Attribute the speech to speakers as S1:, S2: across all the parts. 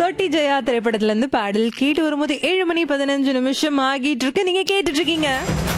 S1: thirty Jaya திரைப்படத்துல இருந்து பாடல் கேட்டு வரும்போது ஏழு மணி பதினஞ்சு நிமிஷம் ஆகிட்டு இருக்கு நீங்க கேட்டுட்டு இருக்கீங்க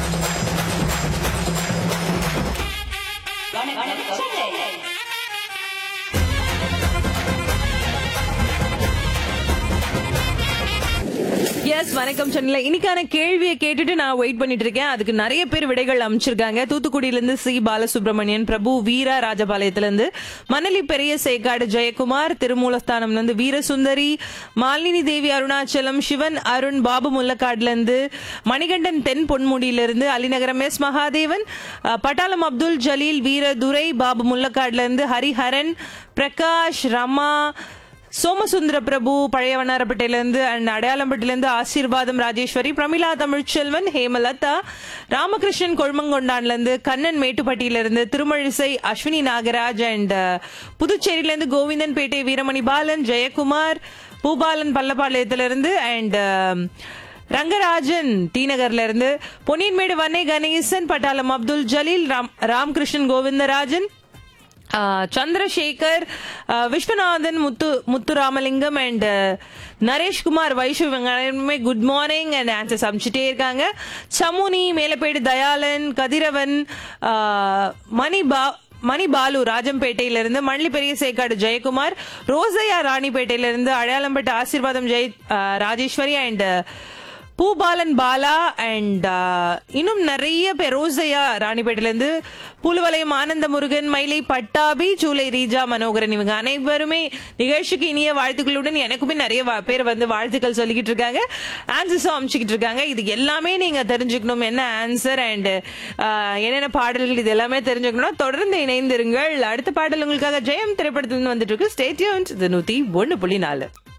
S1: எஸ் வணக்கம் சென்னையில இன்னைக்கான கேள்வியை கேட்டுட்டு நான் வெயிட் பண்ணிட்டு இருக்கேன் அதுக்கு நிறைய பேர் விடைகள் அமைச்சிருக்காங்க தூத்துக்குடியில இருந்து சி பாலசுப்ரமணியன் பிரபு வீரா ராஜபாளையத்துல இருந்து மணலி பெரிய சேக்காடு ஜெயக்குமார் திருமூலஸ்தானம்ல இருந்து வீரசுந்தரி மாலினி தேவி அருணாச்சலம் சிவன் அருண் பாபு முல்லக்காடுல இருந்து மணிகண்டன் தென் பொன்முடியில இருந்து அலிநகரம் எஸ் மகாதேவன் அஹ், பட்டாளம் அப்துல் ஜலீல் வீரதுரை பாபு முல்லக்காடுல இருந்து ஹரிஹரன் பிரகாஷ் ரமா சோமசுந்தர பிரபு பழைய வண்ணாரப்பேட்டையிலேருந்து அண்ட் அடையாளம்பட்டிலேருந்து ஆசீர்வாதம் ராஜேஸ்வரி பிரமிளா தமிழ்ச்செல்வன் ஹேமலதா ராமகிருஷ்ணன் கொழுமங்கொண்டான்லேருந்து கண்ணன் மேட்டுப்பட்டியிலேருந்து திருமழிசை அஸ்வினி நாகராஜ் அண்ட் புதுச்சேரியிலேருந்து கோவிந்தன்பேட்டை வீரமணி பாலன் ஜெயக்குமார் பூபாலன் பல்லப்பாளையத்திலிருந்து அண்ட் ரங்கராஜன் டி நகர்ல இருந்து பொன்னியன்மேடு வன்னை கணேசன் பட்டாளம் அப்துல் ஜலீல் ராம் ராம்கிருஷ்ணன் கோவிந்தராஜன் ஆஹ் சந்திரசேகர் ஆஹ் விஸ்வநாதன் முத்து முத்து ராமலிங்கம் அண்ட் நரேஷ்குமார் வைஷு இவங்க குட் மார்னிங் அண்ட் ஆன்சர்ஸ் அமைச்சிட்டே இருக்காங்க சமுனி மேலப்பேடு தயாளன் கதிரவன் ஆஹ் மணி பா மணி பாலு ராஜம்பேட்டையில இருந்து மண்ணி பெரிய சேக்காடு ஜெயக்குமார் ரோசையா ராணிப்பேட்டையில இருந்து அடையாளம்பேட்டை ஆசீர்வாதம் ஜெய் ஆஹ் ராஜேஸ்வரி அண்ட் பூபாலன் பாலா அண்ட் இன்னும் நிறைய பேர் ரோசையா ராணிப்பேட்டையில இருந்து புலுவலயம் ஆனந்த முருகன் மயிலை பட்டாபி சூலை ரீஜா மனோகரன் இவங்க அனைவருமே நிகழ்ச்சிக்கு இனிய வாழ்த்துக்களுடன் எனக்குமே நிறைய வா- பேர் வந்து வாழ்த்துக்கள் சொல்லிக்கிட்டு இருக்காங்க ஆன்சர்ஸும் அமைச்சுக்கிட்டு இருக்காங்க இது எல்லாமே நீங்க தெரிஞ்சுக்கணும் என்ன ஆன்சர் அண்ட் என்னென்ன பாடல்கள் இது எல்லாமே தெரிஞ்சுக்கணும்னா தொடர்ந்து இணைந்திருங்கள் அடுத்த பாடல் உங்களுக்காக ஜெயம் திரைப்படத்துல இருந்து வந்துட்டு இருக்கு ஸ்டேட்யூன்ஸ் இது நூத்தி ஒன்னு புள்ளி நாலு